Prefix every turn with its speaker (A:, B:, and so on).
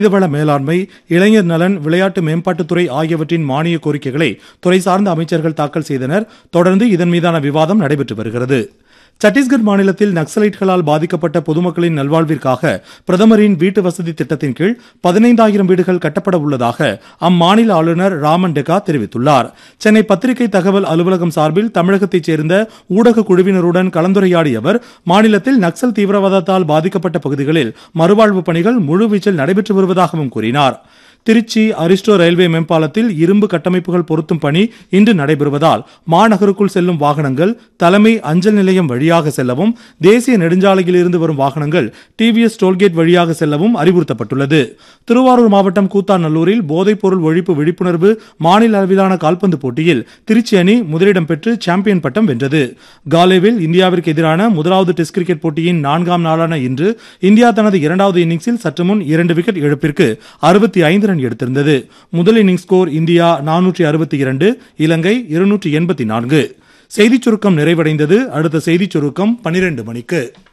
A: மனிதவள மேலாண்மை இளைஞர் நலன் விளையாட்டு மேம்பாட்டுத்துறை ஆகியவற்றின் மானிய கோரிக்கைகளை துறை சார்ந்த அமைச்சர்கள் தாக்கல் செய்தனர் தொடர்ந்து இதன் மீதான விவாதம் நடைபெற்று வருகிறது சத்தீஸ்கர் மாநிலத்தில் நக்சலைட்களால் பாதிக்கப்பட்ட பொதுமக்களின் நல்வாழ்விற்காக பிரதமரின் வீட்டு வசதி திட்டத்தின் கீழ் பதினைந்தாயிரம் வீடுகள் கட்டப்பட உள்ளதாக அம்மாநில ஆளுநர் ராமன் டெகா தெரிவித்துள்ளார் சென்னை பத்திரிகை தகவல் அலுவலகம் சார்பில் தமிழகத்தைச் சேர்ந்த ஊடக குழுவினருடன் கலந்துரையாடிய அவர் மாநிலத்தில் நக்சல் தீவிரவாதத்தால் பாதிக்கப்பட்ட பகுதிகளில் மறுவாழ்வு பணிகள் முழுவீச்சில் நடைபெற்று வருவதாகவும் கூறினார் திருச்சி அரிஸ்டோ ரயில்வே மேம்பாலத்தில் இரும்பு கட்டமைப்புகள் பொருத்தும் பணி இன்று நடைபெறுவதால் மாநகருக்குள் செல்லும் வாகனங்கள் தலைமை அஞ்சல் நிலையம் வழியாக செல்லவும் தேசிய நெடுஞ்சாலையில் இருந்து வரும் வாகனங்கள் டிவிஎஸ் டோல்கேட் வழியாக செல்லவும் அறிவுறுத்தப்பட்டுள்ளது திருவாரூர் மாவட்டம் கூத்தாநல்லூரில் போதைப்பொருள் ஒழிப்பு விழிப்புணர்வு மாநில அளவிலான கால்பந்து போட்டியில் திருச்சி அணி முதலிடம் பெற்று சாம்பியன் பட்டம் வென்றது காலேவில் இந்தியாவிற்கு எதிரான முதலாவது டெஸ்ட் கிரிக்கெட் போட்டியின் நான்காம் நாளான இன்று இந்தியா தனது இரண்டாவது இன்னிங்ஸில் சற்று முன் இரண்டு விக்கெட் இழப்பிற்கு அறுபத்தி ஐந்து ரன் எடுத்திருந்தது முதல் இன்னிங்ஸ் ஸ்கோர் இந்தியா நானூற்றி அறுபத்தி இரண்டு இலங்கை இருநூற்றி எண்பத்தி நான்கு செய்திச் சுருக்கம் நிறைவடைந்தது அடுத்த செய்திச் சுருக்கம் பனிரெண்டு மணிக்கு